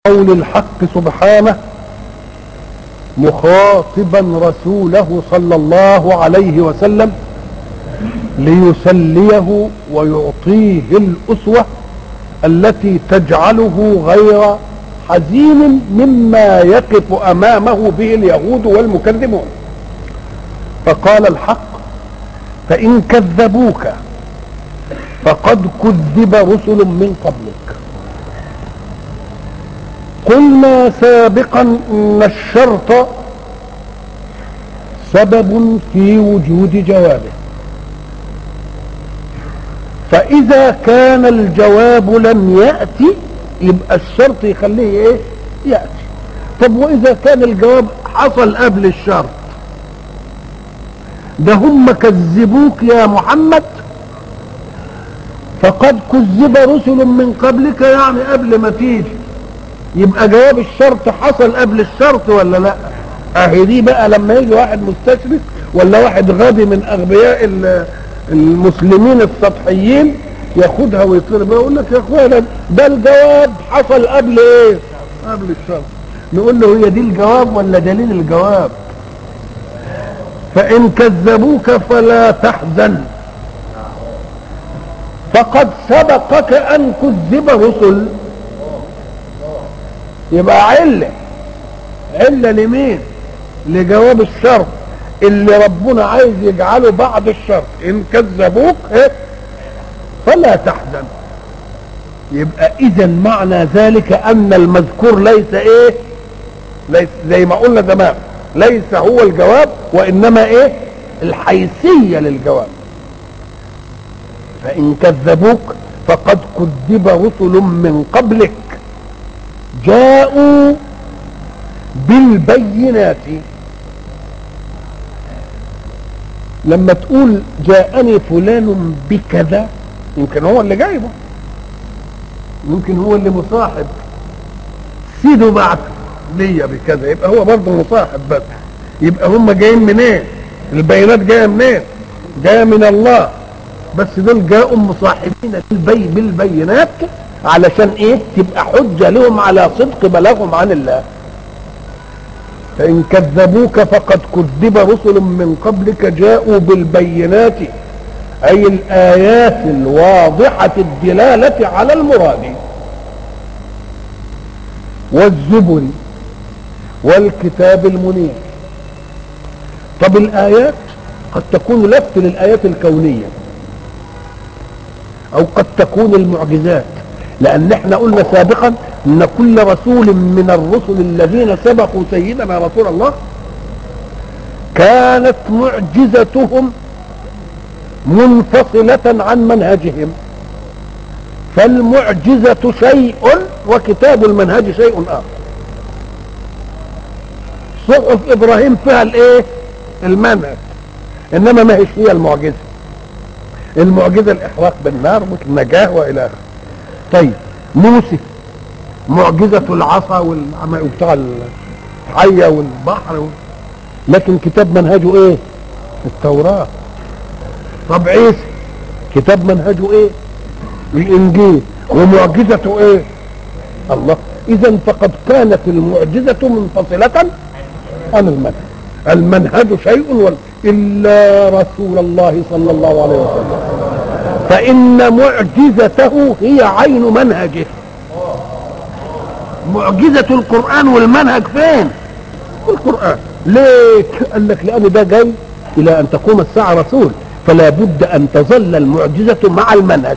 قول الحق سبحانه مخاطبا رسوله صلى الله عليه وسلم ليسليه ويعطيه الأسوة التي تجعله غير حزين مما يقف أمامه به اليهود والمكذبون فقال الحق فإن كذبوك فقد كذب رسل من قبلك قلنا سابقا ان الشرط سبب في وجود جوابه فاذا كان الجواب لم ياتي يبقى الشرط يخليه ايه ياتي طب واذا كان الجواب حصل قبل الشرط ده هم كذبوك يا محمد فقد كذب رسل من قبلك يعني قبل ما تيجي يبقى جواب الشرط حصل قبل الشرط ولا لا اهي دي بقى لما يجي واحد مستشرق ولا واحد غبي من اغبياء المسلمين السطحيين ياخدها ويطير بقى يقول لك يا اخوانا ده الجواب حصل قبل ايه قبل الشرط نقول له هي دي الجواب ولا دليل الجواب فان كذبوك فلا تحزن فقد سبقك ان كذب رسل يبقى علة علة لمين لجواب الشرط اللي ربنا عايز يجعله بعد الشرط ان كذبوك إيه؟ فلا تحزن يبقى اذا معنى ذلك ان المذكور ليس ايه ليس زي ما قلنا زمان ليس هو الجواب وانما ايه الحيثية للجواب فان كذبوك فقد كذب رسل من قبلك جاءوا بالبينات لما تقول جاءني فلان بكذا يمكن هو اللي جايبه يمكن هو اللي مصاحب سيده بعت ليا بكذا يبقى هو برضه مصاحب بس يبقى هم جايين منين إيه؟ البينات جايه منين إيه؟ جايه من الله بس دول جاءوا مصاحبين بالبي بالبينات علشان ايه تبقى حجة لهم على صدق بلاغهم عن الله فإن كذبوك فقد كذب رسل من قبلك جاءوا بالبينات أي الآيات الواضحة الدلالة على المراد والزبر والكتاب المنير طب الآيات قد تكون لفت للآيات الكونية أو قد تكون المعجزات لان احنا قلنا سابقا ان كل رسول من الرسل الذين سبقوا سيدنا رسول الله كانت معجزتهم منفصلة عن منهجهم فالمعجزة شيء وكتاب المنهج شيء آخر صحف إبراهيم فيها الإيه؟ المنهج إنما ما هيش هي المعجزة المعجزة الإحراق بالنار والنجاة وإلى آخره طيب موسى معجزة العصا وبتاع الحية والبحر و... لكن كتاب منهجه ايه التوراة طب عيسى كتاب منهجه ايه الانجيل ومعجزته ايه الله اذا فقد كانت المعجزة منفصلة عن المنهج المنهج شيء وال... الا رسول الله صلى الله عليه وسلم فإن معجزته هي عين منهجه معجزة القرآن والمنهج فين في القرآن ليه قال لك لأن ده جاي إلى أن تقوم الساعة رسول فلا بد أن تظل المعجزة مع المنهج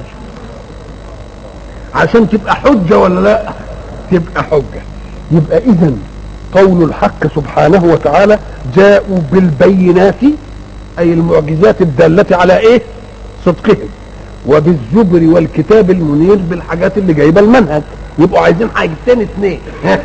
عشان تبقى حجة ولا لا تبقى حجة يبقى إذا قول الحق سبحانه وتعالى جاءوا بالبينات أي المعجزات الدالة على إيه صدقهم وبالزبر والكتاب المنير بالحاجات اللي جايبه المنهج يبقوا عايزين حاجتين اثنين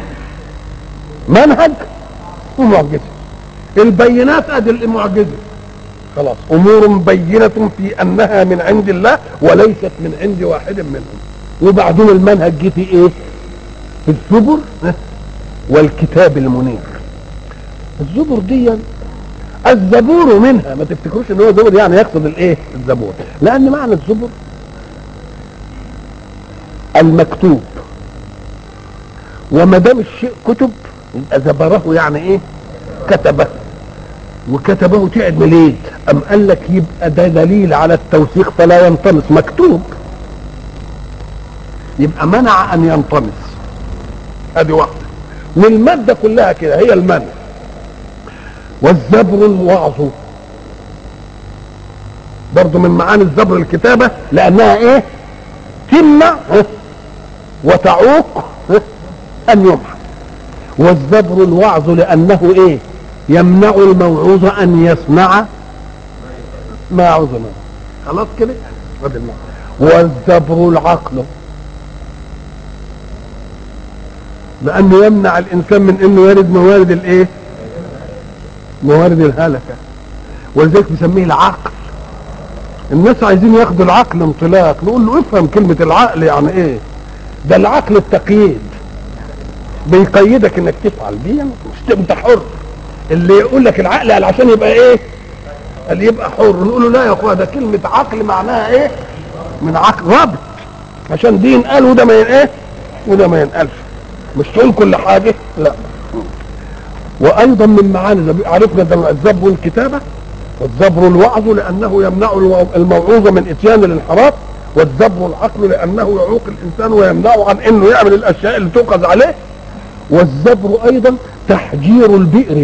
منهج ومعجزه البينات ادي المعجزه خلاص امور بينه في انها من عند الله وليست من عند واحد منهم وبعدين المنهج جه في ايه في الزبر والكتاب المنير الزبر دي الزبور منها ما تفتكروش ان هو زبور يعني يقصد الايه الزبور لان معنى الزبور المكتوب وما دام الشيء كتب يبقى زبره يعني ايه كتبه وكتبه تعد من اليد ام قال لك يبقى ده دليل على التوثيق فلا ينطمس مكتوب يبقى منع ان ينطمس ادي واحده والماده كلها كده هي المنع والزبر الوعظ برضه من معاني الزبر الكتابه لانها ايه تمنع وتعوق ان يمحى والزبر الوعظ لانه ايه يمنع الموعوظ ان يسمع ما يعوز منه خلاص كده والزبر العقل لانه يمنع الانسان من انه يرد موارد الايه موارد الهلكه ولذلك بيسميه العقل الناس عايزين ياخدوا العقل انطلاق نقول له افهم كلمه العقل يعني ايه ده العقل التقييد بيقيدك انك تفعل دي مش انت حر اللي يقول لك العقل قال عشان يبقى ايه اللي يبقى حر نقول له لا يا اخويا ده كلمه عقل معناها ايه من عقل ربط عشان دي ينقال وده ما ايه وده ما ينقالش مش تقول كل حاجه لا وايضا من معاني عرفنا ده الزب والكتابه والزبر الوعظ لانه يمنع الموعوظ من اتيان الانحراف والزبر العقل لانه يعوق الانسان ويمنعه عن انه يعمل الاشياء اللي توقظ عليه والزبر ايضا تحجير البئر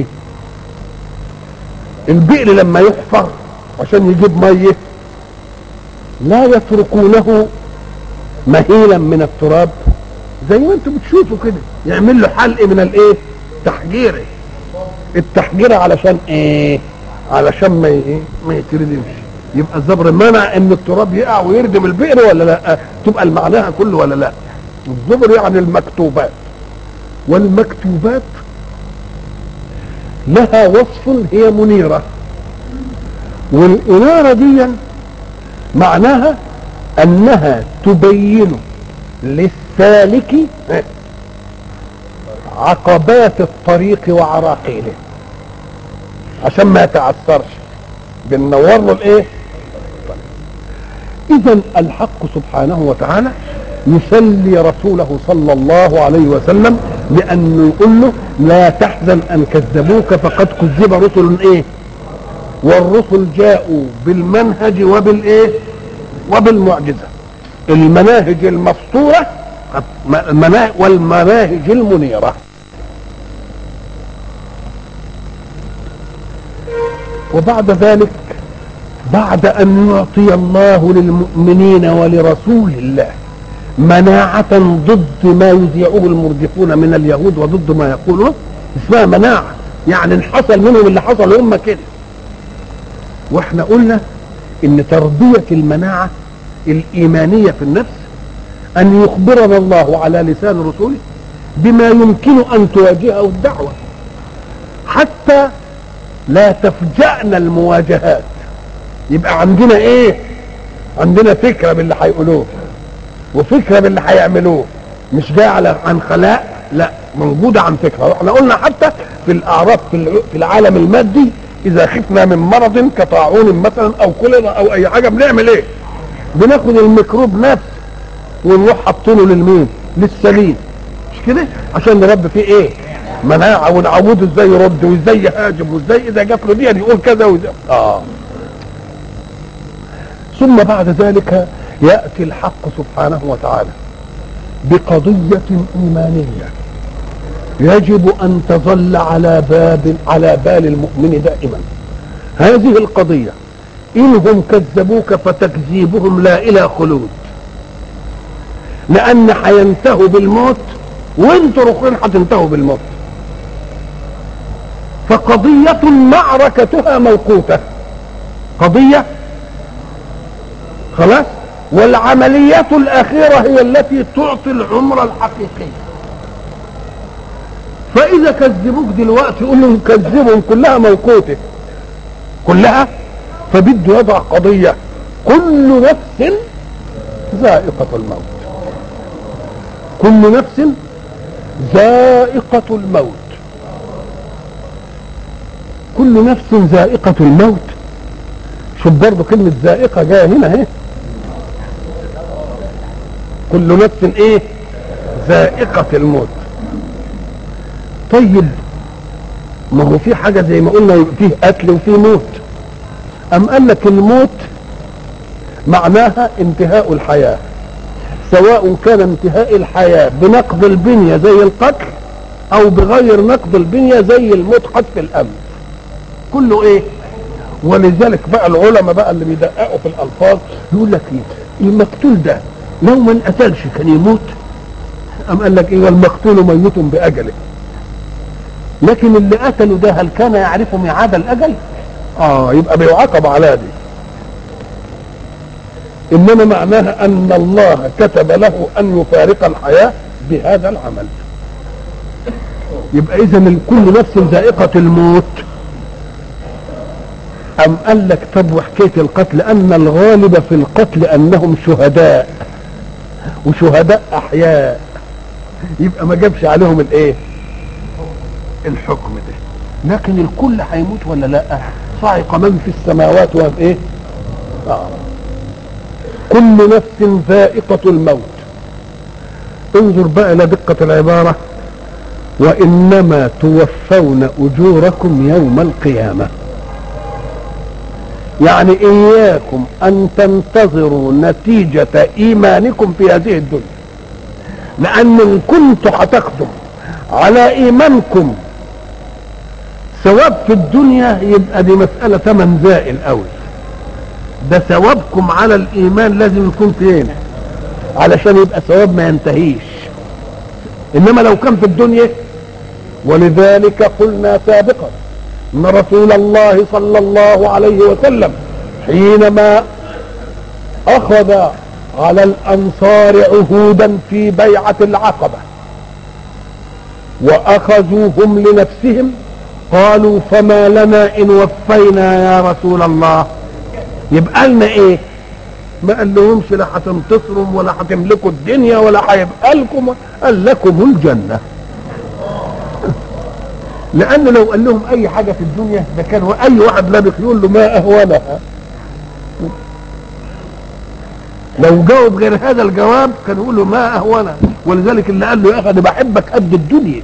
البئر لما يحفر عشان يجيب ميه لا يتركونه مهيلا من التراب زي ما انتم بتشوفوا كده يعمل له حلق من الايه تحجيره التحجيره علشان ايه علشان ما ايه ما يتردمش يبقى الزبر منع ان التراب يقع ويردم البئر ولا لا تبقى المعناها كله ولا لا الزبر يعني المكتوبات والمكتوبات لها وصف هي منيرة والإنارة دي معناها أنها تبين للسالك عقبات الطريق وعراقيله عشان ما يتعثرش بننور له الايه اذا الحق سبحانه وتعالى يسلي رسوله صلى الله عليه وسلم لانه يقول له لا تحزن ان كذبوك فقد كذب رسل ايه والرسل جاءوا بالمنهج وبالايه وبالمعجزه المناهج المسطوره والمناهج المنيره وبعد ذلك بعد ان يعطي الله للمؤمنين ولرسول الله مناعة ضد ما يذيعه المرجفون من اليهود وضد ما يقولون اسمها مناعة يعني حصل منهم اللي حصل هم كده واحنا قلنا ان تربية المناعة الايمانية في النفس ان يخبرنا الله على لسان رسوله بما يمكن ان تواجهه الدعوة حتى لا تفجأنا المواجهات يبقى عندنا ايه عندنا فكرة باللي هيقولوه وفكره باللي هيعملوه مش جاي على عن خلاء لا موجوده عن فكره احنا قلنا حتى في الاعراض في في العالم المادي اذا خفنا من مرض كطاعون مثلا او كوليرا او اي حاجه بنعمل ايه؟ بناخد الميكروب نفسه ونروح حاطينه للمين؟ للسليم مش كده؟ عشان نربي فيه ايه؟ مناعه ونعوده ازاي يرد وازاي يهاجم وازاي اذا جات له دي يقول كذا وزي اه ثم بعد ذلك يأتي الحق سبحانه وتعالى بقضية إيمانية يجب أن تظل على باب على بال المؤمن دائما هذه القضية إنهم كذبوك فتكذيبهم لا إلى خلود لأن هينتهوا بالموت وانتوا رخين هتنتهوا بالموت فقضية معركتها موقوتة قضية خلاص والعمليات الأخيرة هي التي تعطي العمر الحقيقي فإذا كذبوك دلوقتي قول لهم كذبهم كلها موقوتة كلها فبده يضع قضية كل نفس ذائقة الموت كل نفس ذائقة الموت كل نفس ذائقة الموت شوف برضه كلمة ذائقة جاية هنا اهي كل نفس ايه ذائقة الموت طيب ما هو في حاجه زي ما قلنا فيه قتل وفيه موت ام قال لك الموت معناها انتهاء الحياه سواء كان انتهاء الحياه بنقض البنيه زي القتل او بغير نقض البنيه زي الموت حتف الامن كله ايه ولذلك بقى العلماء بقى اللي بيدققوا في الالفاظ يقول لك ايه المقتول ده لو ما انقتلش كان يموت ام قال لك ايه والمقتول ميت باجله لكن اللي قتله ده هل كان يعرف ميعاد الاجل اه يبقى بيعاقب على دي انما معناها ان الله كتب له ان يفارق الحياه بهذا العمل يبقى اذا كل نفس ذائقه الموت أم قال لك طب وحكاية القتل أن الغالب في القتل أنهم شهداء وشهداء أحياء يبقى ما جابش عليهم الإيه؟ الحكم ده لكن الكل هيموت ولا لا؟ صعق من في السماوات وإيه؟ آه. كل نفس ذائقة الموت انظر بقى إلى دقة العبارة وإنما توفون أجوركم يوم القيامة يعني إياكم أن تنتظروا نتيجة إيمانكم في هذه الدنيا لأن إن كنتوا هتاخدوا على إيمانكم ثواب في الدنيا يبقى دي مسألة ثمن زائل قوي ده ثوابكم على الإيمان لازم يكون فين علشان يبقى ثواب ما ينتهيش إنما لو كان في الدنيا ولذلك قلنا سابقا ان رسول الله صلى الله عليه وسلم حينما اخذ على الانصار عهودا في بيعه العقبه واخذوهم لنفسهم قالوا فما لنا ان وفينا يا رسول الله يبقى لنا ايه ما قال لهمش لا هتنتصروا ولا هتملكوا الدنيا ولا هيبقى لكم قال لكم الجنه لان لو قال لهم اي حاجه في الدنيا ده كان اي واحد لابق يقول له ما اهونها لو جاوب غير هذا الجواب كان يقول له ما اهونها ولذلك اللي قال له يا اخي انا بحبك قد الدنيا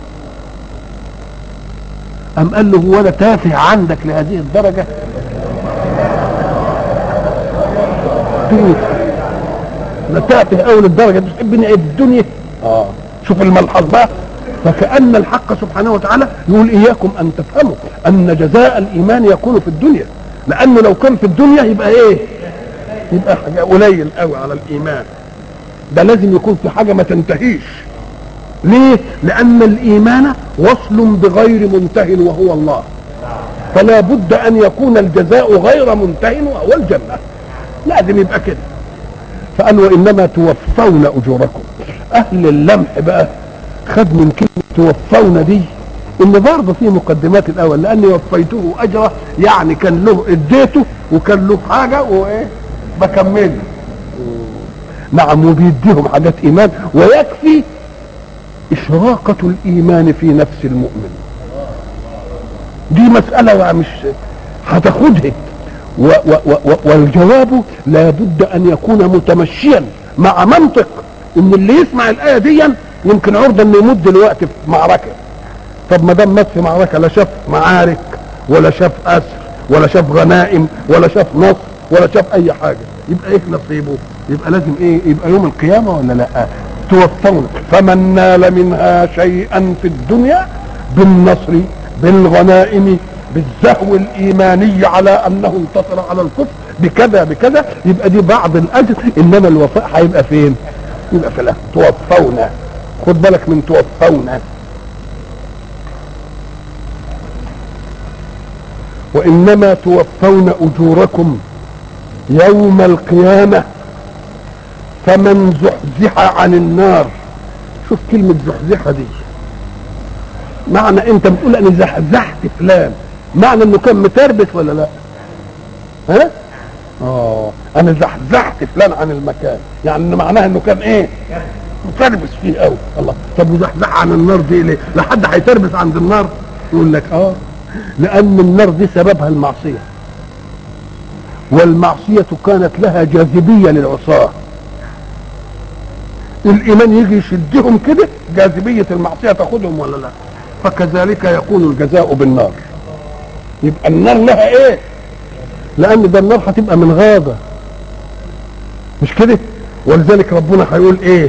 ام قال له هو انا تافه عندك لهذه الدرجه انا تافه قوي للدرجه دي تحبني قد الدنيا اه شوف الملحظ بقى فكأن الحق سبحانه وتعالى يقول إياكم أن تفهموا أن جزاء الإيمان يكون في الدنيا لأنه لو كان في الدنيا يبقى إيه؟ يبقى حاجة قليل قوي على الإيمان ده لازم يكون في حاجة ما تنتهيش ليه؟ لأن الإيمان وصل بغير منته وهو الله فلا بد أن يكون الجزاء غير منته وهو الجنة لازم يبقى كده فقال وإنما توفون أجوركم أهل اللمح بقى خد من كلمة توفون دي ان برضه في مقدمات الاول لاني وفيته اجره يعني كان له اديته وكان له حاجه وايه بكمل نعم وبيديهم حاجات ايمان ويكفي اشراقة الايمان في نفس المؤمن دي مسألة مش هتاخدها و و و والجواب لابد ان يكون متمشيا مع منطق ان اللي يسمع الايه دي يمكن عرضة انه يموت دلوقتي في معركة طب ما دام مات في معركة لا شاف معارك ولا شاف اسر ولا شاف غنائم ولا شاف نصر ولا شاف اي حاجة يبقى ايه نصيبه يبقى لازم ايه يبقى يوم القيامة ولا لا توفون فمن نال منها شيئا في الدنيا بالنصر بالغنائم بالزهو الايماني على انه انتصر على الكفر بكذا بكذا يبقى دي بعض الاجر انما الوفاء هيبقى فين يبقى في الاخر توفون خد بالك من توفون وانما توفون اجوركم يوم القيامه فمن زحزح عن النار شوف كلمه زحزحه دي معنى انت بتقول انا زحزحت فلان معنى انه كان متربس ولا لا ها اه انا زحزحت فلان عن المكان يعني معناها انه كان ايه متربس فيه قوي الله طب وزحزح عن النار دي ليه لا حد هيتربس عند النار يقول لك اه لان النار دي سببها المعصيه والمعصيه كانت لها جاذبيه للعصاه الايمان يجي يشدهم كده جاذبيه المعصيه تاخدهم ولا لا فكذلك يكون الجزاء بالنار يبقى النار لها ايه لان ده النار هتبقى من غابه مش كده ولذلك ربنا هيقول ايه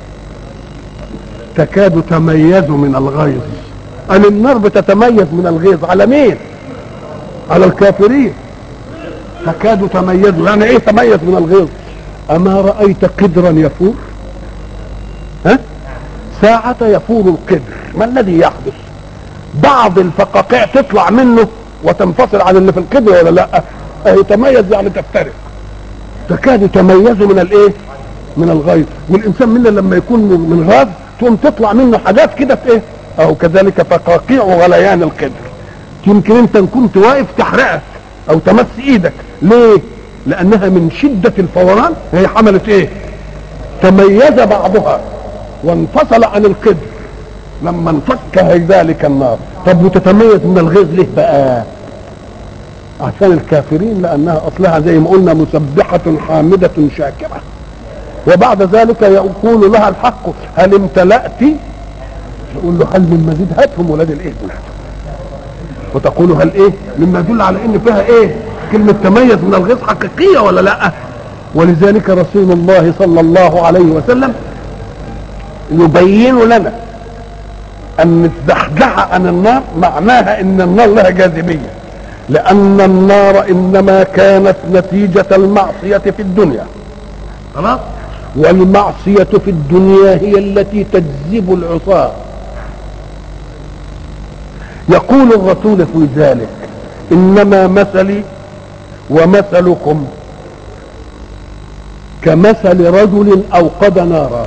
تكاد تميز من الغيظ قال النار بتتميز من الغيظ على مين على الكافرين تكاد تميز يعني ايه تميز من الغيظ اما رايت قدرا يفور ها ساعة يفور القدر ما الذي يحدث بعض الفقاقيع تطلع منه وتنفصل عن اللي في القدر ولا لا يتميز يعني تفترق تكاد تميز من الايه من الغيظ والانسان منا لما يكون من غاز تقوم تطلع منه حاجات كده في ايه او كذلك فقاقيع وغليان القدر يمكن انت ان كنت واقف تحرقك او تمس ايدك ليه لانها من شدة الفوران هي حملت ايه تميز بعضها وانفصل عن القدر لما انفك ذلك النار طب وتتميز من الغيظ ليه بقى عشان الكافرين لانها اصلها زي ما قلنا مسبحة حامدة شاكرة وبعد ذلك يقول لها الحق هل امتلأت يقول له هل من مزيد هاتهم ولاد الايه وتقول هل ايه مما يدل على ان فيها ايه كلمة تميز من الغيظ حقيقية ولا لا ولذلك رسول الله صلى الله عليه وسلم يبين لنا ان الزحزحة عن النار معناها ان النار لها جاذبية لان النار انما كانت نتيجة المعصية في الدنيا خلاص والمعصية في الدنيا هي التي تجذب العصاة يقول الرسول في ذلك انما مثلي ومثلكم كمثل رجل اوقد نارا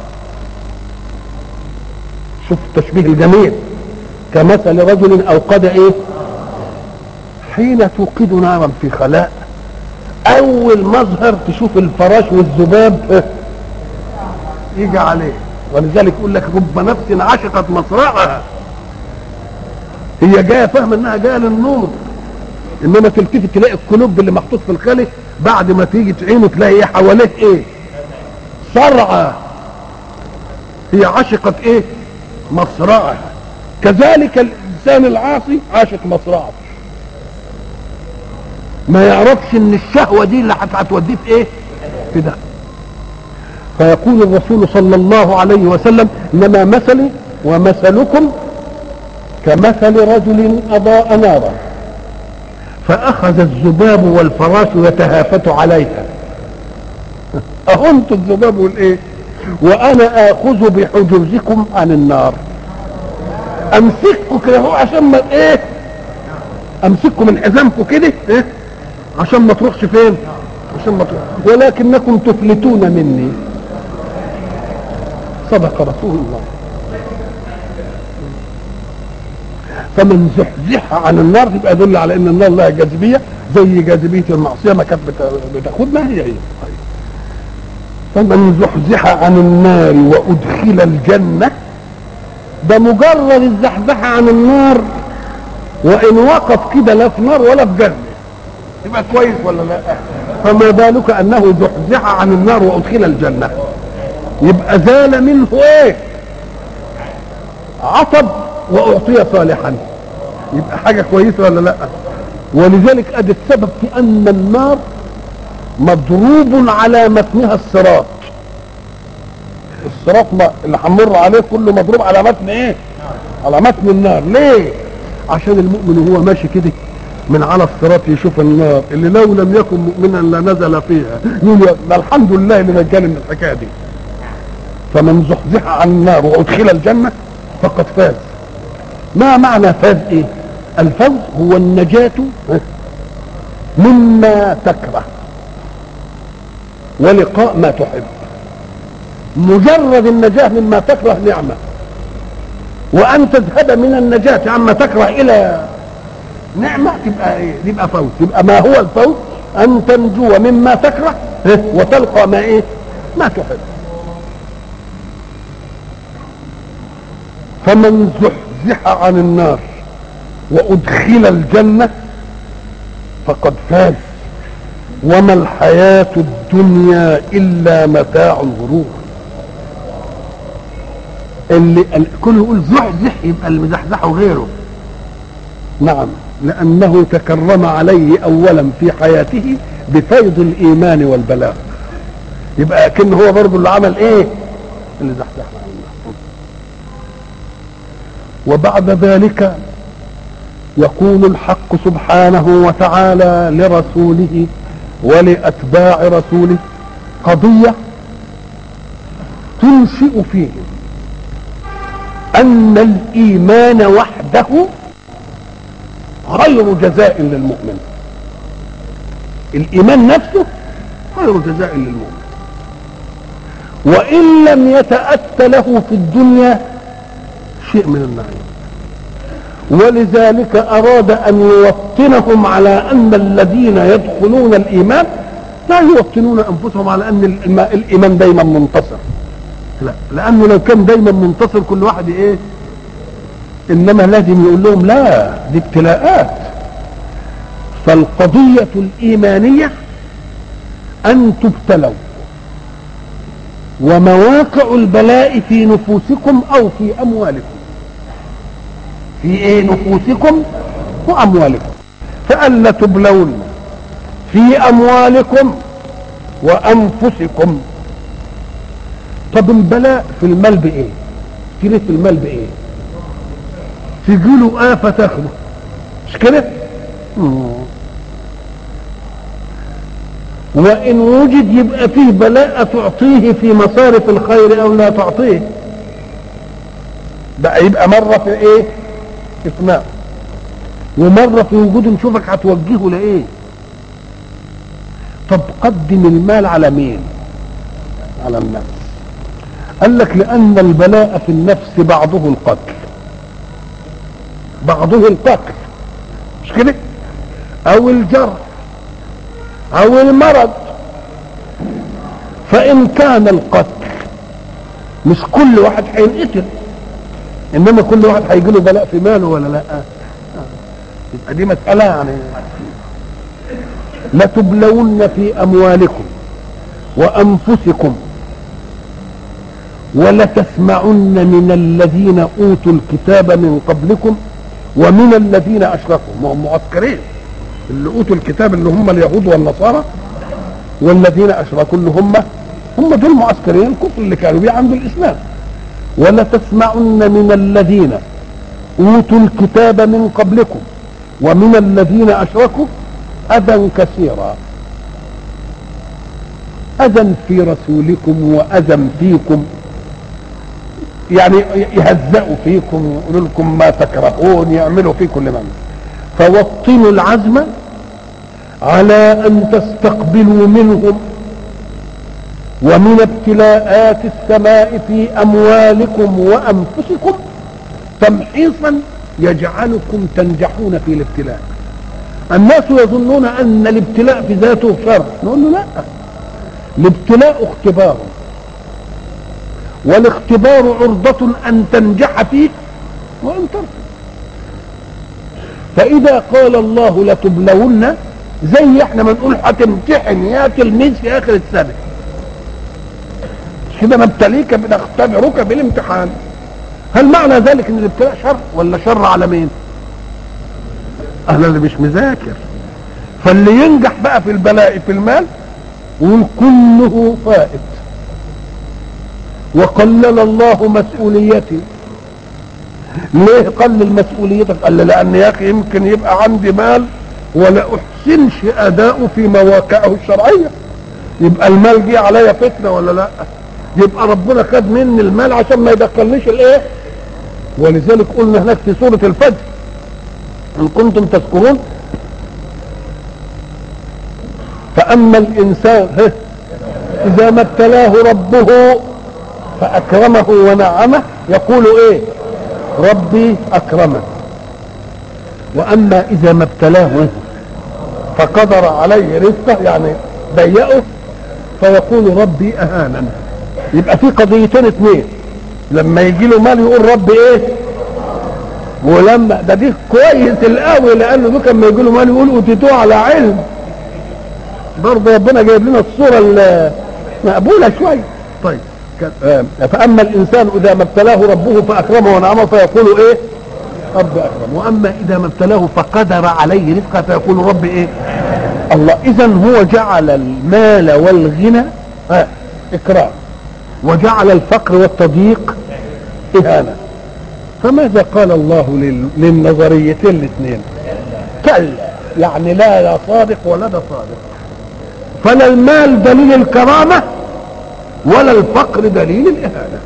شوف التشبيه الجميل كمثل رجل اوقد ايه حين توقد نارا في خلاء اول مظهر تشوف الفراش والذباب يجي عليه ولذلك يقول لك رب نفس عشقت مصرعها هي جايه فاهمه انها جايه للنور انما تلتفت تلاقي القلوب اللي محطوط في الخلق بعد ما تيجي تعينه تلاقي ايه حواليه ايه صرعه هي عشقت ايه مصرعها كذلك الانسان العاصي عاشق مصرعه ما يعرفش ان الشهوه دي اللي هتوديه في ايه في ده فيقول الرسول صلى الله عليه وسلم انما مثلي ومثلكم كمثل رجل اضاء نارا فاخذ الذباب والفراش يتهافت عليها اهنت الذباب والايه وانا اخذ بحجوزكم عن النار امسككم كده هو عشان ما ايه امسككم من حزامكم كده ايه عشان ما تروحش فين عشان ما تروح ولكنكم تفلتون مني صدق رسول الله فمن زحزح عن النار يبقى يدل على ان النار لها جاذبيه زي جاذبيه المعصيه ما كانت بتاخدنا هي هي فمن زحزح عن النار وادخل الجنه ده مجرد الزحزحه عن النار وان وقف كده لا في نار ولا في جنه يبقى كويس ولا لا فما بالك انه زحزح عن النار وادخل الجنه يبقى زال منه ايه عطب واعطي صالحا يبقى حاجه كويسه ولا لا ولذلك ادي السبب في ان النار مضروب على متنها الصراط الصراط ما اللي هنمر عليه كله مضروب على متن ايه على متن النار ليه عشان المؤمن وهو ماشي كده من على الصراط يشوف النار اللي لو لم يكن مؤمنا لنزل فيها يقول ده الحمد لله اللي نجاني من الحكايه دي فمن زحزح عن النار وادخل الجنه فقد فاز ما معنى فاز ايه الفوز هو النجاة مما تكره ولقاء ما تحب مجرد النجاة مما تكره نعمة وأن تذهب من النجاة عما تكره إلى نعمة تبقى إيه؟ تبقى فوز يبقى ما هو الفوز أن تنجو مما تكره وتلقى ما إيه ما تحب فمن زحزح عن النار وادخل الجنه فقد فاز وما الحياه الدنيا الا متاع الغرور اللي ال- كله يقول زحزح يبقى اللي مزحزحه غيره نعم لأنه تكرم عليه أولا في حياته بفيض الإيمان والبلاغ يبقى كن هو برضه اللي عمل إيه اللي زحزح عنه وبعد ذلك يقول الحق سبحانه وتعالى لرسوله ولأتباع رسوله قضية تنشئ فيهم أن الإيمان وحده غير جزاء للمؤمن الإيمان نفسه غير جزاء للمؤمن وإن لم يتأت له في الدنيا شيء من النعيم ولذلك أراد أن يوطنهم على أن الذين يدخلون الإيمان لا يوطنون أنفسهم على أن الإيمان- الإيمان دايما منتصر لا لأنه لو كان دايما منتصر كل واحد إيه إنما لازم يقول لهم لا دي ابتلاءات فالقضية الإيمانية أن تبتلوا ومواقع البلاء في نفوسكم أو في أموالكم في ايه نفوسكم واموالكم فألا تبلون في اموالكم وانفسكم طب البلاء في المال بايه تيجي في المال بايه تيجي له آفة تاخده مش كده مم. وإن وجد يبقى فيه بلاء تعطيه في مصارف الخير أو لا تعطيه بقى يبقى مرة في إيه إثناء ومرة في وجود نشوفك هتوجهه لإيه طب قدم المال على مين على النفس قال لك لأن البلاء في النفس بعضه القتل بعضه القتل مش كده أو الجرح أو المرض فإن كان القتل مش كل واحد هينقتل انما كل واحد هيجي له بلاء في ماله ولا لا يبقى دي مساله يعني لتبلون في اموالكم وانفسكم ولتسمعن من الذين اوتوا الكتاب من قبلكم ومن الذين اشركوا ما هم معسكرين اللي اوتوا الكتاب اللي هم اليهود والنصارى والذين اشركوا اللي هم هم دول معسكرين الكفر اللي كانوا بيعملوا الاسلام ولتسمعن من الذين اوتوا الكتاب من قبلكم ومن الذين اشركوا اذى كثيرا اذى في رسولكم واذى فيكم يعني يهزأوا فيكم يقولوا لكم ما تكرهون يعملوا فيكم لمن فوطنوا العزم على ان تستقبلوا منهم ومن ابتلاءات السماء في اموالكم وانفسكم تمحيصا يجعلكم تنجحون في الابتلاء الناس يظنون ان الابتلاء في ذاته شر نقول له لا الابتلاء اختبار والاختبار عرضة ان تنجح فيه وان ترفض فاذا قال الله لتبلون زي احنا ما نقول هتمتحن يا تلميذ في اخر السنه كده نبتليك بنختبرك بالامتحان هل معنى ذلك ان الابتلاء شر ولا شر على مين اهلا اللي مش مذاكر فاللي ينجح بقى في البلاء في المال وكله فائت وقلل الله مسؤوليتي ليه قلل مسؤوليتك قال لان يا اخي يمكن يبقى عندي مال ولا احسنش اداؤه في مواقعه الشرعيه يبقى المال جه عليا فتنه ولا لا يبقى ربنا خد مني المال عشان ما يدخلنيش الايه ولذلك قلنا هناك في سوره الفجر ان كنتم تذكرون فاما الانسان ها، اذا ما ابتلاه ربه فاكرمه ونعمه يقول ايه ربي اكرمن واما اذا ما ابتلاه فقدر عليه رزقه يعني ضيقه فيقول ربي اهانن يبقى في قضيتين اثنين لما يجي له مال يقول ربي ايه ولما ده دي كويس القوي لانه ده كان ما يجي له مال يقول اوتيتوه على علم برضه ربنا جايب لنا الصوره المقبوله شويه طيب فاما الانسان اذا ما ابتلاه ربه فاكرمه ونعمه فيقول ايه رب اكرم واما اذا ما ابتلاه فقدر عليه رزقه فيقول رب ايه الله اذا هو جعل المال والغنى ها اكرام وجعل الفقر والتضييق اهانه فماذا قال الله لل... للنظريتين الاثنين كلا يعني لا لا صادق ولا ده صادق فلا المال دليل الكرامه ولا الفقر دليل الاهانه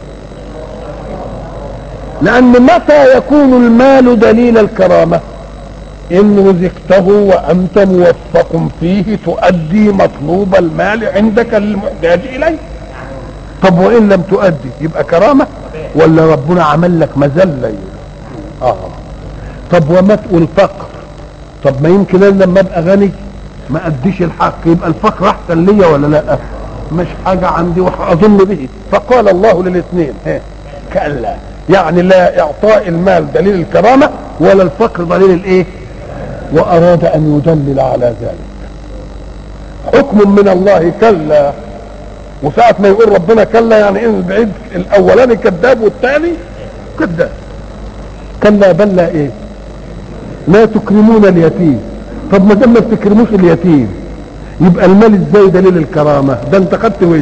لان متى يكون المال دليل الكرامه ان رزقته وانت موفق فيه تؤدي مطلوب المال عندك المحتاج اليه طب وان لم تؤدي يبقى كرامه ولا ربنا عمل لك مذله اه طب وما تقول فقر طب ما يمكن انا لما ابقى غني ما اديش الحق يبقى الفقر احسن ليا ولا لا مش حاجه عندي واظن به فقال الله للاثنين كلا يعني لا اعطاء المال دليل الكرامه ولا الفقر دليل الايه واراد ان يدلل على ذلك حكم من الله كلا وساعة ما يقول ربنا كلا يعني ان البعيد الاولاني كذاب والثاني كذاب كلا بل لا ايه لا تكرمون اليتيم طب ما دام ما بتكرموش اليتيم يبقى المال ازاي دليل الكرامه ده انت خدت وزر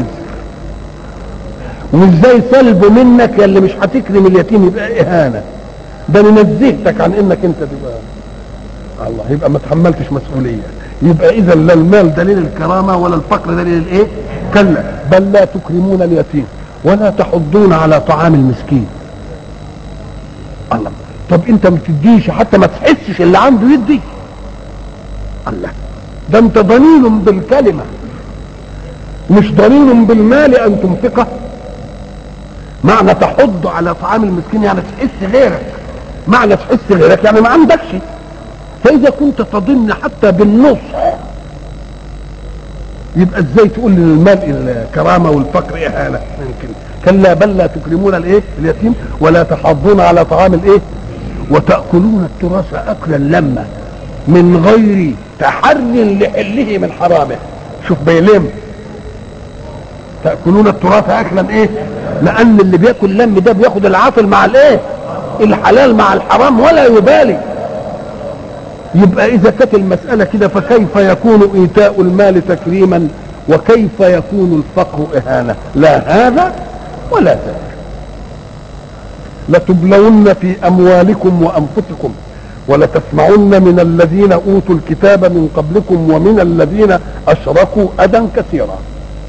وازاي سلبه منك يا اللي مش هتكرم اليتيم يبقى اهانه ده انا نزهتك عن انك انت تبقى الله يبقى ما تحملتش مسؤوليه يبقى اذا لا المال دليل الكرامه ولا الفقر دليل الايه كلا بل لا تكرمون اليتيم ولا تحضون على طعام المسكين الله طب انت ما تديش حتى ما تحسش اللي عنده يدي الله ده انت ضنين بالكلمه مش ضنين بالمال ان تنفقه معنى تحض على طعام المسكين يعني تحس غيرك معنى تحس غيرك يعني ما عندكش فاذا كنت تضن حتى بالنصح يبقى ازاي تقول للمال الكرامه والفقر اهانه يمكن كلا بل لا تكرمون الايه اليتيم ولا تحاضون على طعام الايه وتاكلون التراث اكلا لما من غير تحر لحله من حرامه شوف بيلم تاكلون التراث اكلا ايه لان اللي بياكل لم ده بياخد العاطل مع الايه الحلال مع الحرام ولا يبالي يبقى اذا كانت المساله كده فكيف يكون ايتاء المال تكريما وكيف يكون الفقر اهانه لا هذا ولا ذاك لتبلون في اموالكم وانفسكم ولتسمعن من الذين اوتوا الكتاب من قبلكم ومن الذين اشركوا اذى كثيرا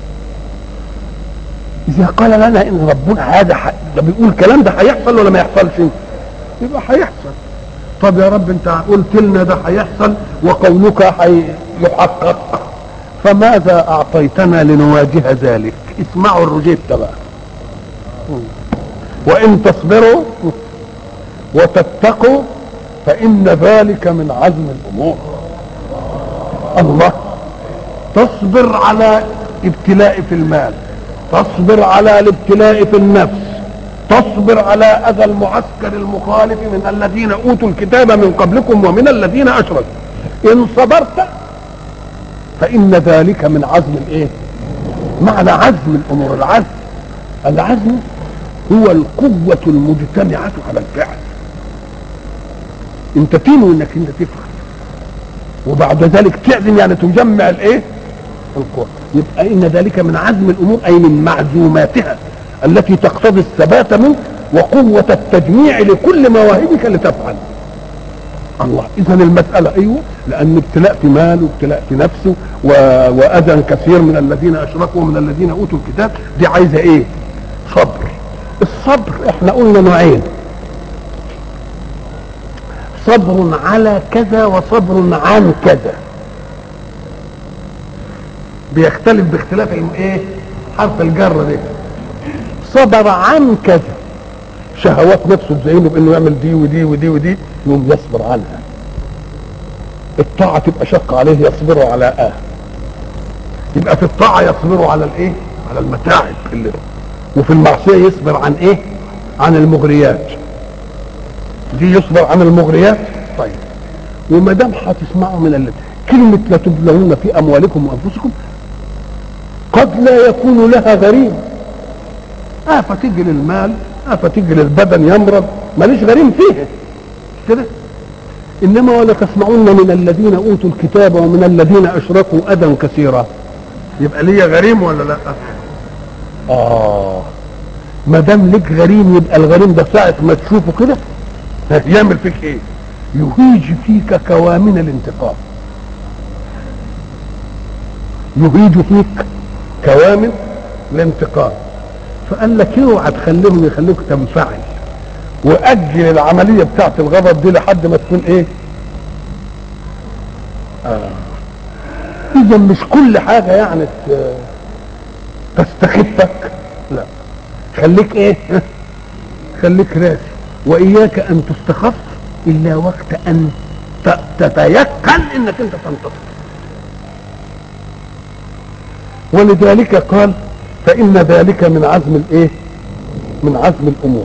اذا قال لنا ان ربنا هذا ح... ده بيقول الكلام ده هيحصل ولا ما يحصلش يبقى هيحصل طب يا رب انت قلت لنا ده هيحصل وقولك هيحقق فماذا اعطيتنا لنواجه ذلك اسمعوا الرجيت بقى وان تصبروا وتتقوا فان ذلك من عزم الامور الله تصبر على ابتلاء في المال تصبر على الابتلاء في النفس تصبر على اذى المعسكر المخالف من الذين اوتوا الكتاب من قبلكم ومن الذين اشركوا ان صبرت فان ذلك من عزم الايه معنى عزم الامور العزم العزم هو القوة المجتمعة على الفعل انت تنوي انك انت تفعل وبعد ذلك تعزم يعني تجمع الايه القوة يبقى ان ذلك من عزم الامور اي من معزوماتها التي تقتضي الثبات منك وقوة التجميع لكل مواهبك لتفعل الله اذا المسألة ايوه لان ابتلاء في مال وابتلاء في نفسه و... واذى كثير من الذين اشركوا ومن الذين اوتوا الكتاب دي عايزة ايه صبر الصبر احنا قلنا نوعين صبر على كذا وصبر عن كذا بيختلف باختلاف ايه حرف الجر ده صبر عن كذا شهوات نفسه تزينه بانه يعمل دي ودي ودي ودي يقوم يصبر عنها الطاعة تبقى شقة عليه يصبر على آه يبقى في الطاعة يصبر على الايه على المتاعب اللي وفي المعصية يصبر عن ايه عن المغريات دي يصبر عن المغريات طيب وما دام هتسمعوا من اللي كلمة لا تبلغون في أموالكم وأنفسكم قد لا يكون لها غريب آفة تيجي للمال آفة تيجي للبدن يمرض ماليش غريم فيه كده إنما ولا تسمعون من الذين أوتوا الكتاب ومن الذين أشركوا أذى كثيرا يبقى ليا غريم ولا لا آه ما دام ليك غريم يبقى الغريم ده ساعة ما تشوفه كده يعمل فيك ايه يهيج فيك كوامن الانتقام يهيج فيك كوامن الانتقام فقال لك اوعى تخليهم يخليك تنفعل واجل العمليه بتاعت الغضب دي لحد ما تكون ايه آه. اذا مش كل حاجه يعني ت- تستخفك لا خليك ايه خليك راسي واياك ان تستخف الا وقت ان ت- تتيقن انك انت تنتصر ولذلك قال فان ذلك من عزم الايه من عزم الامور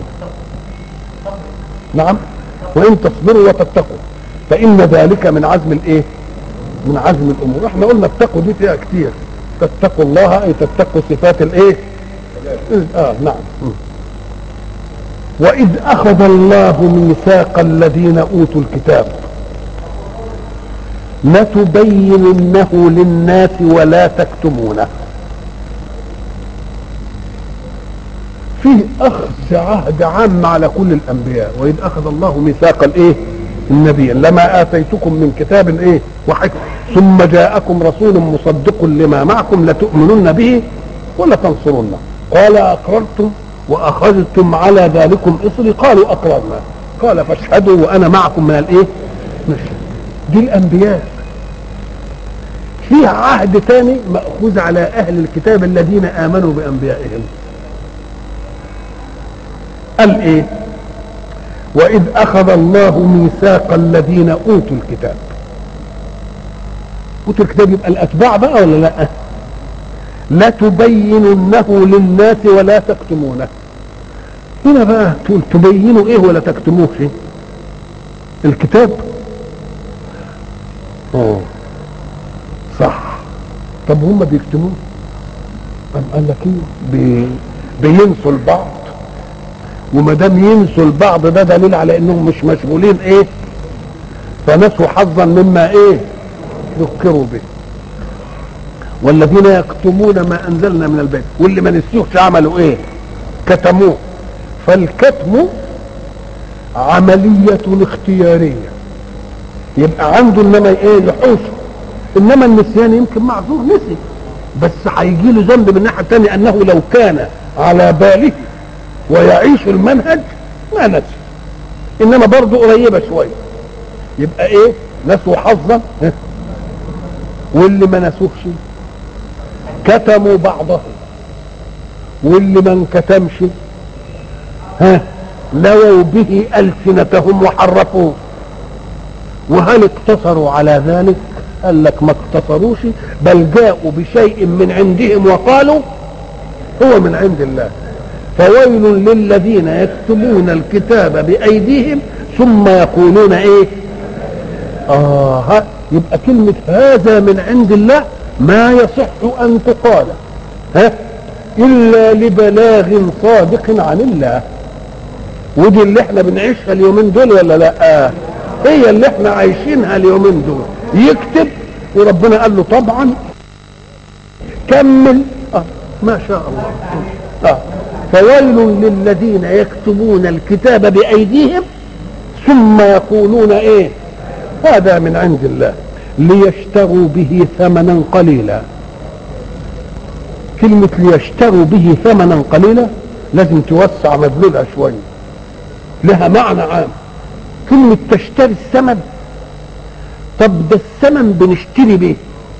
نعم وان تصبروا وتتقوا فان ذلك من عزم الايه من عزم الامور احنا قلنا اتقوا دي فيها كتير تتقوا الله اي تتقوا صفات الايه اه نعم م. واذ اخذ الله ميثاق الذين اوتوا الكتاب لتبيننه للناس ولا تكتمونه فيه اخذ عهد عام على كل الانبياء واذ اخذ الله ميثاق الايه النبي لما اتيتكم من كتاب ايه وحكمه ثم جاءكم رسول مصدق لما معكم لتؤمنن به ولا تنصرنه قال اقررتم واخذتم على ذلكم اصري قالوا اقررنا قال فاشهدوا وانا معكم من الايه من الشهود. دي الانبياء فيها عهد ثاني ماخوذ على اهل الكتاب الذين امنوا بانبيائهم قال ايه واذ اخذ الله ميثاق الذين اوتوا الكتاب اوتوا الكتاب يبقى الاتباع بقى ولا لا لا تبيننه للناس ولا تكتمونه هنا بقى تقول تبينوا ايه ولا تكتموه ايه الكتاب اه صح طب هم بيكتموه قام قال لك ايه بي بينسوا البعض وما دام ينسوا البعض ده دليل على انهم مش مشغولين ايه فنسوا حظا مما ايه ذكروا به والذين يكتمون ما انزلنا من البيت واللي ما نسيوش عملوا ايه كتموه فالكتم عملية اختيارية يبقى عنده انما ايه لحوشه انما النسيان يمكن معذور نسي بس هيجي له ذنب من الناحيه الثانيه انه لو كان على باله ويعيش المنهج ما نسي انما برضه قريبه شويه يبقى ايه نسوا حظا ها؟ واللي ما نسوهش كتموا بعضهم واللي ما انكتمش ها لووا به السنتهم وحرفوه وهل اقتصروا على ذلك قال لك ما اقتصروش بل جاءوا بشيء من عندهم وقالوا هو من عند الله فويل للذين يكتبون الكتاب بأيديهم ثم يقولون ايه آه ها- يبقى كلمة هذا من عند الله ما يصح أن تقال ها إلا لبلاغ صادق عن الله ودي اللي احنا بنعيشها اليومين دول ولا لا آه. هي اللي احنا عايشينها اليومين دول يكتب وربنا قال له طبعا كمل آه. ما شاء الله آه. فويل للذين يكتبون الكتاب بأيديهم ثم يقولون ايه هذا من عند الله ليشتروا به ثمنا قليلا كلمة ليشتروا به ثمنا قليلا لازم توسع مدلولها شوية لها معنى عام كلمة تشتري الثمن طب ده الثمن بنشتري بيه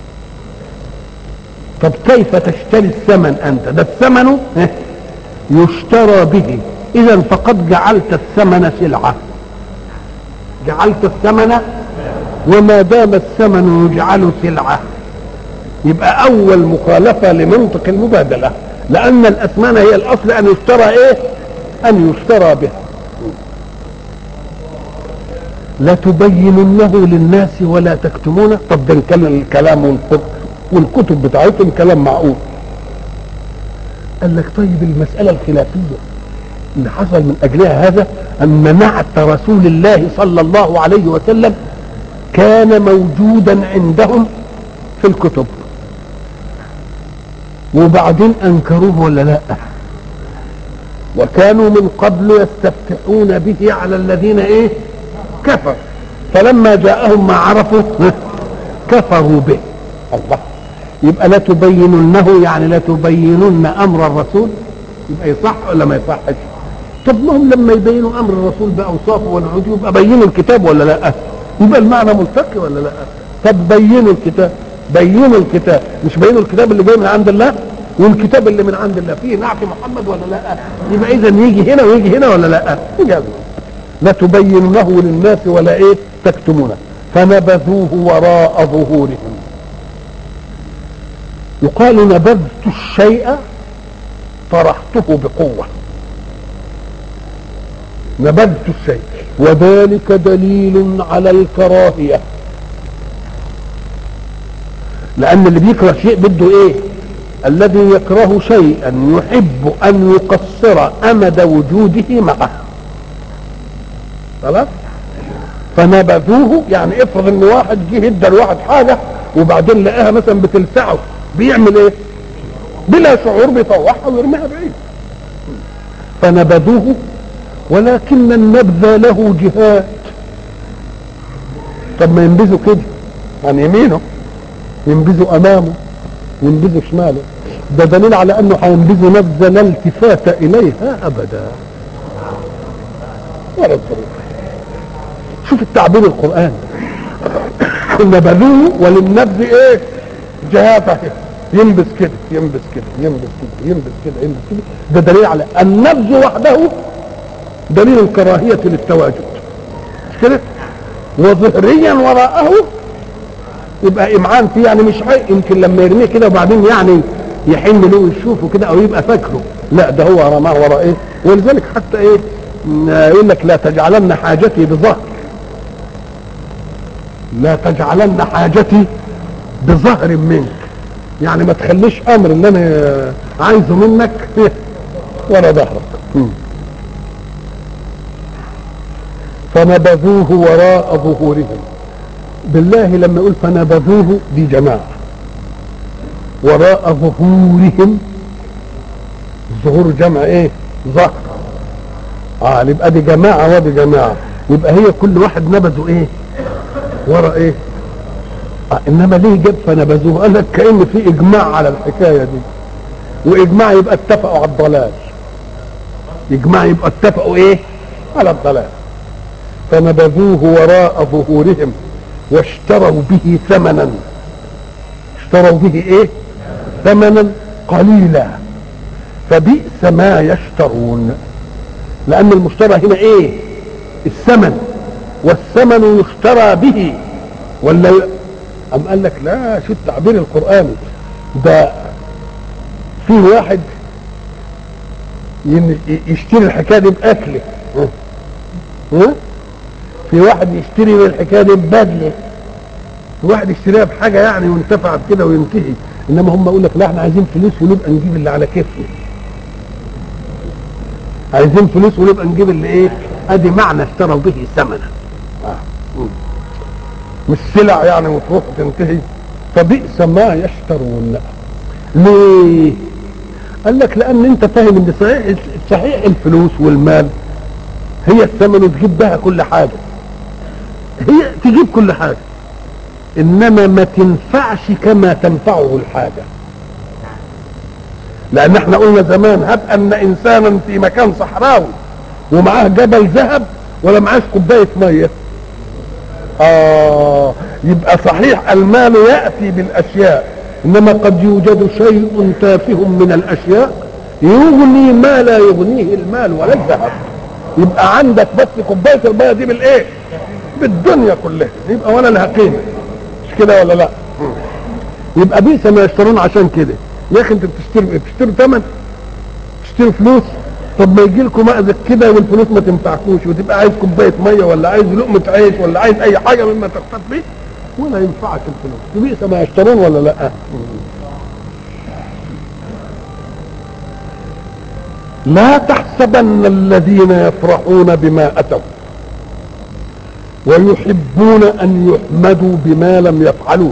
طب كيف تشتري الثمن انت ده الثمن ها، يشترى به اذا فقد جعلت الثمن سلعه جعلت الثمن وما دام الثمن يجعل سلعه يبقى اول مخالفه لمنطق المبادله لان الاثمان هي الاصل ان يشترى ايه ان يشترى بها لا تبيننه للناس ولا تكتمونه طب ده الكلام الكلام والكتب والكتب بتاعتهم كلام معقول قال لك طيب المسألة الخلافية اللي حصل من أجلها هذا أن نعت رسول الله صلى الله عليه وسلم كان موجودا عندهم في الكتب وبعدين أنكروه ولا لا وكانوا من قبل يستفتحون به على الذين ايه كفر فلما جاءهم ما عرفوا كفروا به الله يبقى لا تبيننه يعني لا تبينن امر الرسول يبقى يصح ولا ما يصحش طب ما هم لما يبينوا امر الرسول باوصافه ونعوده يبقى بينوا الكتاب ولا لا يبقى المعنى ملتقي ولا لا طب بينوا الكتاب بينوا الكتاب مش بينوا الكتاب اللي جاي من عند الله والكتاب اللي من عند الله فيه نعت محمد ولا لا يبقى اذا يجي هنا ويجي هنا ولا لا يجي لا تبينونه للناس ولا ايه تكتمونه فنبذوه وراء ظهورهم يقال نبذت الشيء طرحته بقوة نبذت الشيء وذلك دليل على الكراهية لأن اللي بيكره شيء بده إيه الذي يكره شيئا يحب أن يقصر أمد وجوده معه خلاص فنبذوه يعني افرض ان واحد جه ادى لواحد حاجه وبعدين لقاها مثلا بتلسعه بيعمل ايه؟ بلا شعور بيطوعها ويرميها بعيد فنبذوه ولكن النبذ له جهات طب ما ينبذوا كده عن يمينه ينبذوا امامه وينبذوا شماله ده دليل على انه هينبذوا نبذه لا التفات اليها ابدا ولا الطريق شوف التعبير القرآني نبذوه وللنبذ ايه جهات اهي ينبذ كده ينبذ كده ينبذ كده ينبذ كده ينبذ كده ده دليل على النبذ وحده دليل الكراهية للتواجد مش كده وظهريا وراءه يبقى امعان فيه يعني مش حي يمكن لما يرميه كده وبعدين يعني يحن له ويشوفه كده او يبقى فاكره لا ده هو رماه وراء ايه ولذلك حتى ايه يقول لك لا تجعلن حاجتي بظهر لا تجعلن حاجتي بظهر منك يعني ما تخليش امر اللي انا عايزه منك ورا ظهرك فنبذوه وراء ظهورهم بالله لما يقول فنبذوه دي جماعة وراء ظهورهم الظهور جمع ايه ظهر اه يبقى دي جماعة ودي جماعة يبقى هي كل واحد نبذه ايه ورا ايه آه انما ليه جاب فنبذوه قال لك كان في اجماع على الحكايه دي واجماع يبقى اتفقوا على الضلال اجماع يبقى اتفقوا ايه على الضلال فنبذوه وراء ظهورهم واشتروا به ثمنا اشتروا به ايه ثمنا قليلا فبئس ما يشترون لان المشترى هنا ايه الثمن والثمن يشترى به ولا أم قال لك لا شو التعبير القرآني ده في واحد يشتري الحكاية دي بأكله ها؟ في واحد يشتري من الحكاية دي ببدله في واحد يشتريها بحاجة يعني وانتفع كده وينتهي انما هم يقول لك لا احنا عايزين فلوس ونبقى نجيب اللي على كيفنا عايزين فلوس ونبقى نجيب اللي ايه ادي معنى اشتروا به ثمنا مش سلع يعني وتروح تنتهي فبئس ما يشترون ليه قال لك لان انت فاهم ان صحيح صحيح الفلوس والمال هي الثمن وتجيب بها كل حاجه هي تجيب كل حاجه انما ما تنفعش كما تنفعه الحاجه لان احنا قلنا زمان هب ان انسانا في مكان صحراوي ومعاه جبل ذهب ولا معاش كوبايه ميه اه يبقى صحيح المال ياتي بالاشياء انما قد يوجد شيء تافه من الاشياء يغني ما لا يغنيه المال ولا الذهب يبقى عندك بس كوبايه الميه دي بالايه بالدنيا كلها يبقى ولا لها قيمه مش كده ولا لا يبقى بئس ما يشترون عشان كده يا اخي انت بتشتري بتشتري ثمن تشتري فلوس طب ما يجي لكم مأذك كده والفلوس ما تنفعكوش وتبقى عايز كوبايه ميه ولا عايز لقمه عيش ولا عايز اي حاجه مما تقتات به ولا ينفعك الفلوس بئس ما يشترون ولا لا لا تحسبن الذين يفرحون بما اتوا ويحبون ان يحمدوا بما لم يفعلوا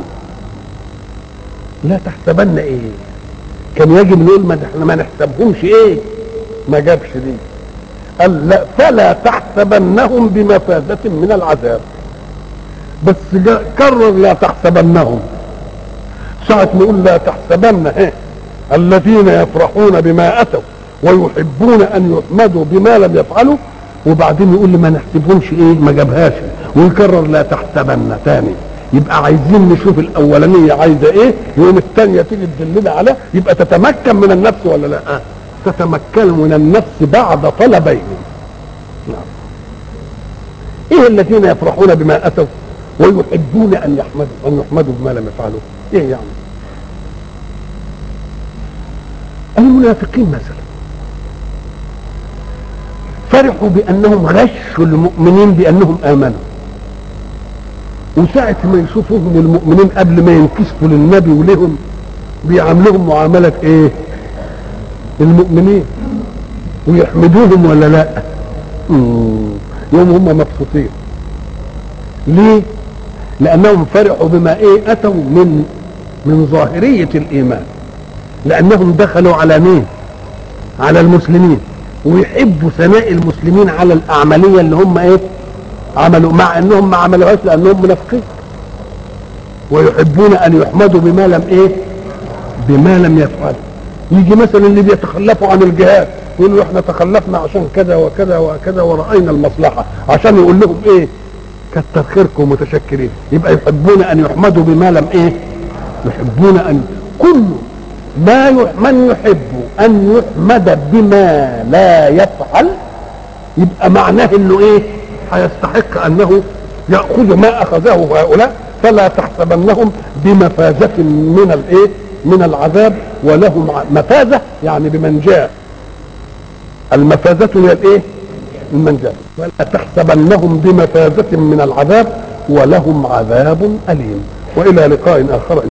لا تحسبن ايه كان يجب نقول ما احنا ما نحسبهمش ايه ما جابش دي قال لا فلا تحسبنهم بمفازة من العذاب بس جا كرر لا تحسبنهم ساعة نقول لا تحسبن ايه الذين يفرحون بما اتوا ويحبون ان يحمدوا بما لم يفعلوا وبعدين يقول لي ما نحسبهمش ايه ما جابهاش ويكرر لا تحسبن تاني يبقى عايزين نشوف الاولانيه عايزه ايه يقوم الثانيه تيجي تدلنا على يبقى تتمكن من النفس ولا لا آه. تتمكن من النفس بعد طلبين نعم ايه الذين يفرحون بما اتوا ويحبون ان يحمدوا ان يحمدوا بما لم يفعلوا ايه يعني المنافقين مثلا فرحوا بانهم غشوا المؤمنين بانهم امنوا وساعة ما يشوفوهم المؤمنين قبل ما ينكسفوا للنبي ولهم بيعاملوهم معاملة ايه المؤمنين ويحمدوهم ولا لا مم. يوم هم مبسوطين ليه لانهم فرحوا بما ايه اتوا من من ظاهرية الايمان لانهم دخلوا على مين على المسلمين ويحبوا ثناء المسلمين على الاعمالية اللي هم ايه عملوا مع انهم ما عملوهاش لانهم منافقين ويحبون ان يحمدوا بما لم ايه بما لم يفعلوا يجي مثلا اللي بيتخلفوا عن الجهاد يقولوا احنا تخلفنا عشان كذا وكذا وكذا ورأينا المصلحة عشان يقول لهم ايه كتر خيركم متشكرين يبقى يحبون ان يحمدوا بما لم ايه يحبون ان كل ما يح... من يحب ان يحمد بما لا يفعل يبقى معناه انه ايه هيستحق انه ياخذ ما اخذه هؤلاء فلا تحسبنهم بمفازة من الايه من العذاب ولهم مفازة يعني بمنجاة المفازة هي الايه المنجاة ولا تحسبنهم بمفازة من العذاب ولهم عذاب أليم وإلى لقاء آخر